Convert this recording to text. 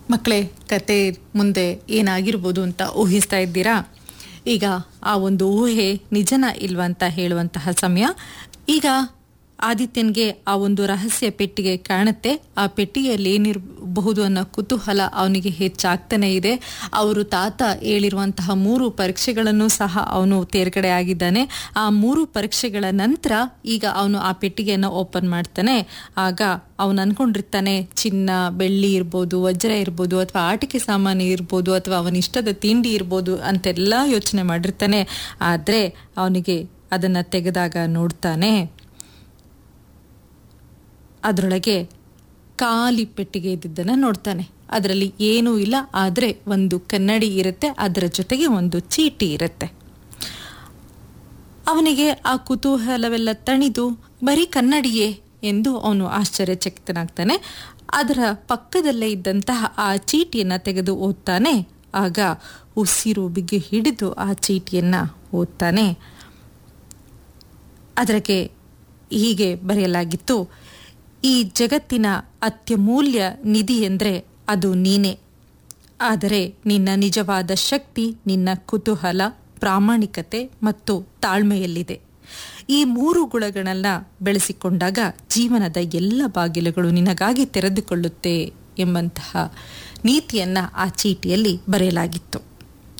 ಮಕ್ಕಳೇ ಕತೆ ಮುಂದೆ ಏನಾಗಿರ್ಬೋದು ಅಂತ ಊಹಿಸ್ತಾ ಇದ್ದೀರಾ ಈಗ ಆ ಒಂದು ಊಹೆ ನಿಜನ ಇಲ್ವಾ ಅಂತ ಹೇಳುವಂತಹ ಸಮಯ ಈಗ ಆದಿತ್ಯನ್ಗೆ ಆ ಒಂದು ರಹಸ್ಯ ಪೆಟ್ಟಿಗೆ ಕಾಣುತ್ತೆ ಆ ಪೆಟ್ಟಿಗೆಯಲ್ಲಿ ಏನಿರಬಹುದು ಅನ್ನೋ ಕುತೂಹಲ ಅವನಿಗೆ ಹೆಚ್ಚಾಗ್ತಾನೆ ಇದೆ ಅವರು ತಾತ ಹೇಳಿರುವಂತಹ ಮೂರು ಪರೀಕ್ಷೆಗಳನ್ನು ಸಹ ಅವನು ತೇರ್ಗಡೆ ಆಗಿದ್ದಾನೆ ಆ ಮೂರು ಪರೀಕ್ಷೆಗಳ ನಂತರ ಈಗ ಅವನು ಆ ಪೆಟ್ಟಿಗೆಯನ್ನು ಓಪನ್ ಮಾಡ್ತಾನೆ ಆಗ ಅವನು ಅನ್ಕೊಂಡಿರ್ತಾನೆ ಚಿನ್ನ ಬೆಳ್ಳಿ ಇರ್ಬೋದು ವಜ್ರ ಇರ್ಬೋದು ಅಥವಾ ಆಟಿಕೆ ಸಾಮಾನು ಇರ್ಬೋದು ಅಥವಾ ಅವನ ಇಷ್ಟದ ತಿಂಡಿ ಇರ್ಬೋದು ಅಂತೆಲ್ಲ ಯೋಚನೆ ಮಾಡಿರ್ತಾನೆ ಆದರೆ ಅವನಿಗೆ ಅದನ್ನು ತೆಗೆದಾಗ ನೋಡ್ತಾನೆ ಅದರೊಳಗೆ ಖಾಲಿ ಪೆಟ್ಟಿಗೆ ಇದ್ದಿದ್ದನ್ನು ನೋಡ್ತಾನೆ ಅದರಲ್ಲಿ ಏನೂ ಇಲ್ಲ ಆದರೆ ಒಂದು ಕನ್ನಡಿ ಇರುತ್ತೆ ಅದರ ಜೊತೆಗೆ ಒಂದು ಚೀಟಿ ಇರುತ್ತೆ ಅವನಿಗೆ ಆ ಕುತೂಹಲವೆಲ್ಲ ತಣಿದು ಬರೀ ಕನ್ನಡಿಯೇ ಎಂದು ಅವನು ಆಶ್ಚರ್ಯಚಕಿತನಾಗ್ತಾನೆ ಅದರ ಪಕ್ಕದಲ್ಲೇ ಇದ್ದಂತಹ ಆ ಚೀಟಿಯನ್ನು ತೆಗೆದು ಓದ್ತಾನೆ ಆಗ ಉಸಿರು ಬಿಗಿ ಹಿಡಿದು ಆ ಚೀಟಿಯನ್ನು ಓದ್ತಾನೆ ಅದಕ್ಕೆ ಹೀಗೆ ಬರೆಯಲಾಗಿತ್ತು ಈ ಜಗತ್ತಿನ ಅತ್ಯಮೂಲ್ಯ ನಿಧಿ ಎಂದರೆ ಅದು ನೀನೇ ಆದರೆ ನಿನ್ನ ನಿಜವಾದ ಶಕ್ತಿ ನಿನ್ನ ಕುತೂಹಲ ಪ್ರಾಮಾಣಿಕತೆ ಮತ್ತು ತಾಳ್ಮೆಯಲ್ಲಿದೆ ಈ ಮೂರು ಗುಣಗಳನ್ನ ಬೆಳೆಸಿಕೊಂಡಾಗ ಜೀವನದ ಎಲ್ಲ ಬಾಗಿಲುಗಳು ನಿನಗಾಗಿ ತೆರೆದುಕೊಳ್ಳುತ್ತೆ ಎಂಬಂತಹ ನೀತಿಯನ್ನ ಆ ಚೀಟಿಯಲ್ಲಿ ಬರೆಯಲಾಗಿತ್ತು